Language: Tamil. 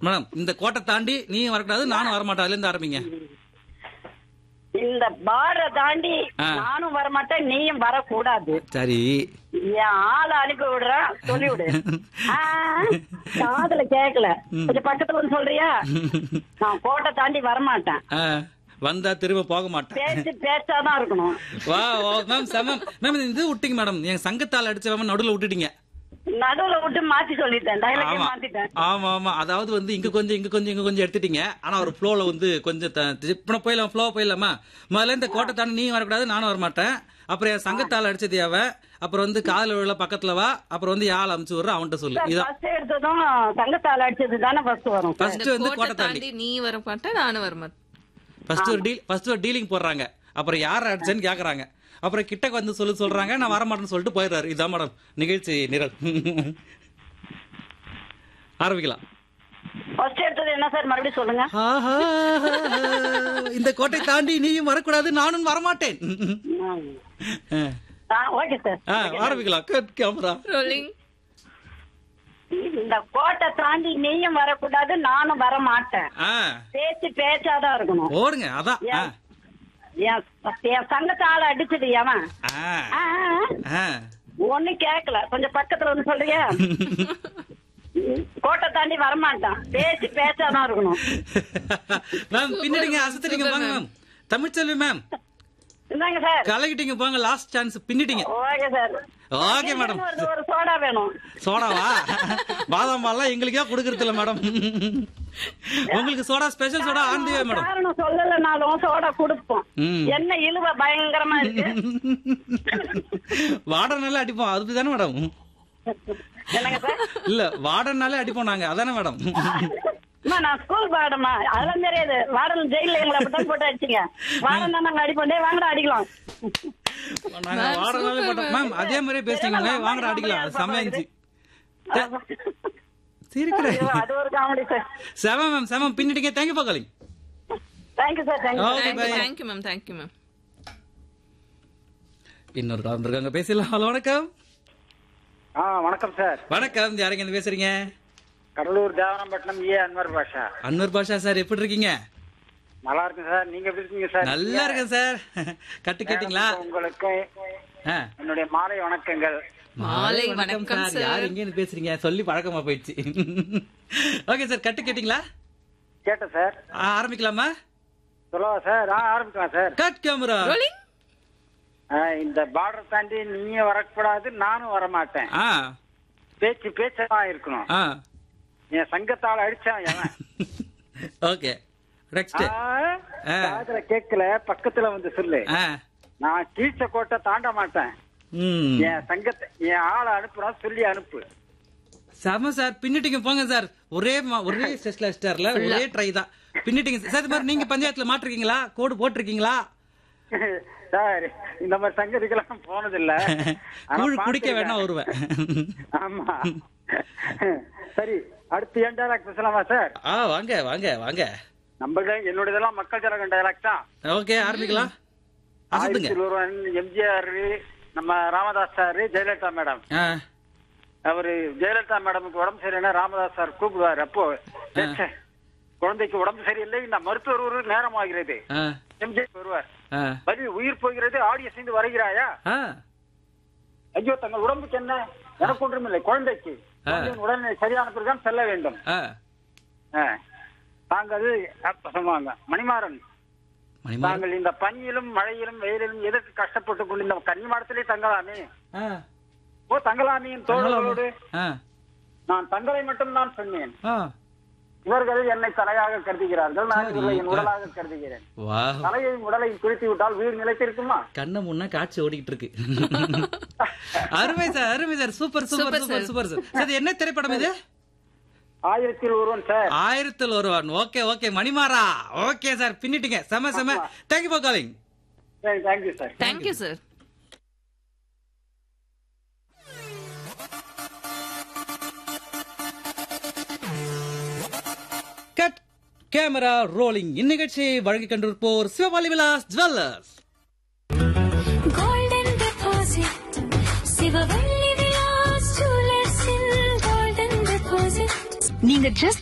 மேடம் இந்த கோட்டை தாண்டி நீ வரக்கூடாது நானும் வரமாட்டேன் அதுல இருந்து ஆரம்பிங்க இந்த பார்டரை தாண்டி ஆ. நானும் வரமாட்டேன் நீயும் வரக்கூடாது சரி என் ஆளை அனுப்பி விடுறேன் சொல்லி விடு ஆ, காதுல கேக்கல கொஞ்சம் பக்கத்துல வந்து சொல்றியா நான் கோட்டை தாண்டி வரமாட்டேன் ஆ, வந்தா திரும்ப போக மாட்டேன் பேச்சு பேச்சாதான் இருக்கணும் வா மேம் செமம் மேம் இது விட்டீங்க மேடம் என் சங்கத்தால் அடிச்ச மேம் நடுவுல விட்டுட்டீங்க நடுவுல விட்டு மாத்தி சொல்லிட்டேன் டைலாக்கே ஆமா மாத்திட்டேன் ஆமா ஆமா அதாவது வந்து இங்க கொஞ்சம் இங்க கொஞ்சம் இங்க கொஞ்சம் எடுத்துட்டீங்க ஆனா ஒரு ஃப்ளோல வந்து கொஞ்சம் இப்ப போயிடலாம் ஃப்ளோ போயிடலாமா முதல்ல இந்த கோட்டை தாண்டி நீ வரக்கூடாது நானும் வரமாட்டேன் அப்புறம் என் சங்கத்தால் அடிச்சது அவ அப்புறம் வந்து காதல உள்ள பக்கத்துல வா அப்புறம் வந்து யாழ் அமுச்சு விடுற அவன்கிட்ட சொல்லு இதான் ஃபர்ஸ்ட் எடுத்ததும் தங்கத்தால் அடிச்சது தானே ஃபர்ஸ்ட் வரும் ஃபர்ஸ்ட் வந்து கோட்டை கோட்டை தாண்டி தாண்டி நீ வர மாட்டேன் நானும் வர மாட்டேன் ஃபர்ஸ்ட் ஒரு டீல் ஃபர்ஸ்ட் ஒரு டீலிங் போடுறாங்க அப்புறம் யார் அடிச்சேன்னு கேக்குறாங்க அப்புறம் கிட்டக்கு வந்து சொல்லு சொல்றாங்க நான் வரமாட்டேன்னு சொல்லிட்டு போயிடுறாரு இதான் மேடம் நிகழ்ச்சி நிரல் ஆரம்பிக்கலாம் ஃபர்ஸ்ட் எடுத்தது என்ன சார் மறுபடியும் சொல்லுங்க ஆஹா, இந்த கோட்டை தாண்டி நீயும் வரக்கூடாது நானும் வரமாட்டேன் ஓகே சார் ஆ, ஆரம்பிக்கலாம் கட் கேமரா ரோலிங் இந்த கோட்டை தாண்டி நீயும் வரக்கூடாது நானும் வர மாட்டேன் ஆ, பேச்சு பேச்சாதான் இருக்கணும் ஓடுங்க அதான் ஆ, என் என் என் சங்கத்தால அடிச்சது எவன் ஆ, ஆ, ஆ, ஆ. ஒண்ணும் கேக்கல கொஞ்சம் பக்கத்துல வந்து சொல்றியா கோட்டை தாண்டி வரமாட்டான் பேச்சு பேச்சாதான் இருக்கணும் மேம் பின்னிடுங்க அசத்துறீங்க போங்க மேம் தமிழ்ச்செல்வி மேம் இந்தாங்க சார் கலகிட்டீங்க போங்க லாஸ்ட் சான்ஸ் பின்னிட்டீங்க ஓகே சார் ஓகே மேடம் ஒரு- ஒரு சோடா வேணும் சோடாவா பாதாம் பால்லாம் எங்களுக்கே கொடுக்கறது இல்ல மேடம் உங்களுக்கு சோடா ஸ்பெஷல் சோடா ஆந்திவே மேடம் காரணம் சொல்லலைனாலும் சோடா கொடுப்போம் ம். என்ன இழுவ பயங்கரமா இருக்கு வாடனாலே அடிப்போம் அதுதானே மேடம் என்னங்க சார் இல்ல வாடனாலே அடிப்போம் நாங்க அதானே மேடம் அம்மா, நான் ஸ்கூல் பாடமா அதெல்லாம் தெரியாது வாடல் ஜெயில எங்களை அப்படித்தான் போட்டு அடிச்சிங்க வாடம் தான் நாங்க அடிப்போம் டேய் வாங்கடா அடிக்கலாம் நாங்க வாடனாலே போட்டோம் மேம் அதே மாதிரியே பேசுறீங்க வாங்கடா அடிக்கலாம் அது செம்ம இருந்துச்சு சிரிக்கிறேன் ஐயோ, அது ஒரு காமெடி சார் செம மேம் செம பின்னிட்டீங்க thank you for calling thank you sir thank you okay thank you bye thank you ma'am thank you ma'am இன்னொரு கால் இருக்காங்க பேசலாம் ஹலோ வணக்கம் ஆ வணக்கம் சார் வணக்கம் யாருங்க இருந்து பேசுறீங்க கடலூர் தேவனம்பட்டினம் ஏ அன்வர் பாஷா அன்வர் பாஷா சார் எப்படி இருக்கீங்க நல்லா இருக்கு சார் நீங்க எப்படி இருக்கீங்க சார் நல்லா இருக்கேன் சார் கட்டு கேட்டீங்களா உங்களுக்கு ஆ. என்னுடைய மாலை வணக்கங்கள் மாலை வணக்கம் யார் சார் எங்க இருந்து பேசுறீங்க சொல்லி பழக்கமா போயிடுச்சு ஓகே சார் கட்டு கேட்டீங்களா கேட்டேன் சார் ஆ, ஆரம்பிக்கலாமா சொல்லவா சார் ஆ ஆரம்பிக்கலாம் சார் கட் கேமரா ரோலிங் ஆ, இந்த பார்டர் தாண்டி நீங்க வரக்கூடாது நானும் வரமாட்டேன் ஆ பேச்சு பேச்சா இருக்கணும் ஆ என் சங்கத்தால அடிச்சான் எவன் ஓகே நெக்ஸ்ட் ஆ, ஆ. காதுல கேட்கல பக்கத்துல வந்து சொல்லு ஆ நான் கீழ்ச்ச கோட்டை தாண்ட மாட்டேன் ம் என் சங்கத்தை என் ஆளை அனுப்புறோம் சொல்லி அனுப்பு செம சார் பின்னிட்டீங்க போங்க சார் ஒரே மா- ஒரே ஸ்டெஸ்ல ஸ்டார்ல ஒரே ட்ரை தான் பின்னிட்டீங்க சார் இது மாதிரி நீங்க பஞ்சாயத்துல மாட்டிருக்கீங்களா கோடு போட்டிருக்கீங்களா சார் இந்த மாதிரி சங்கதிக்கெல்லாம் போனதில்ல ஆனா கூழ் குடிக்க பார்த்திருக்கேன். வேணா வருவேன் ஆமா சரி அடுத்து என் டைலாக் பேசலாமா சார் ஆ வாங்க வாங்க வாங்க நம்மள என்னோடதெல்லாம் மக்கள் ஜனகன் டைலாக் தான் ஓகே ஆரம்பிக்கலாம் அசத்துங்க ஆயிரத்தில் ஒருவன் எம்ஜிஆர் நம்ம ராமதாஸ் சார் ஜெயலலிதா மேடம் ஆ அவரு ஜெயலலிதா மேடமுக்கு உடம்பு சரியில்லைன்னா ராமதாஸ் சார் கூப்பிடுவாரு அப்போ "ச்சே, குழந்தைக்கு உடம்பு சரியில்லை நான் மருத்துவர் ஒரு நேரம் ஆகிறது ஆ எம்ஜிஆர் வருவார் ஆ வலி உயிர் போகிறது ஆடிய சேர்ந்து வருகிறாயா ஆ ஐயோ தங்கள் உடம்புக்கு என்ன எனக்கு ஒன்றுமில்லை குழந்தைக்கு குழந்தையின் உடனே சரியான பிறகுதான் செல்ல வேண்டும் ஆ ஆ. தாங்கள் அப்ப சொல்லுவாங்க மணிமாறன் மணிமாறன் தாங்கள் இந்த பனியிலும் மழையிலும் வெயிலிலும் எதற்கு கஷ்டப்பட்டு கொண்டு இந்த கன்னிமாடத்திலே தங்கலாமே ஆ ஓ தங்கலாமியின் தோழர்களோடு ஆ நான் தங்களை மட்டும் தான் சொன்னேன் ஆ இவர்கள் என்னை தலையாக கருதுகிறார்கள் நான் இவர்களை என் உடலாக கருதுகிறேன் வா தலையையும் உடலையும் குறித்து விட்டால் வீடு நிலைத்திருக்குமா கண்ண முன்ன காட்சி ஓடிக்கிட்டு இருக்கு அருமை சார் அருமை sir super super Super, super sir. Super sir sir இது என்ன திரைப்படம் இது ஆயிரத்தில் ஒருவன் சார் ஆயிரத்தில் ஒருவன் ஓகே ஓகே மணிமாறா ஓகே சார் பின்னிட்டீங்க செம செம thank you for calling thank you sir thank you sir cut camera rolling இந்நிகழ்ச்சியை வழங்கிக் கொண்டிருப்போர் Sivabali Vilas jewellers golden deposit Sivavalli Vilas ஜுவல்லர்ஸில் golden deposit நீங்க just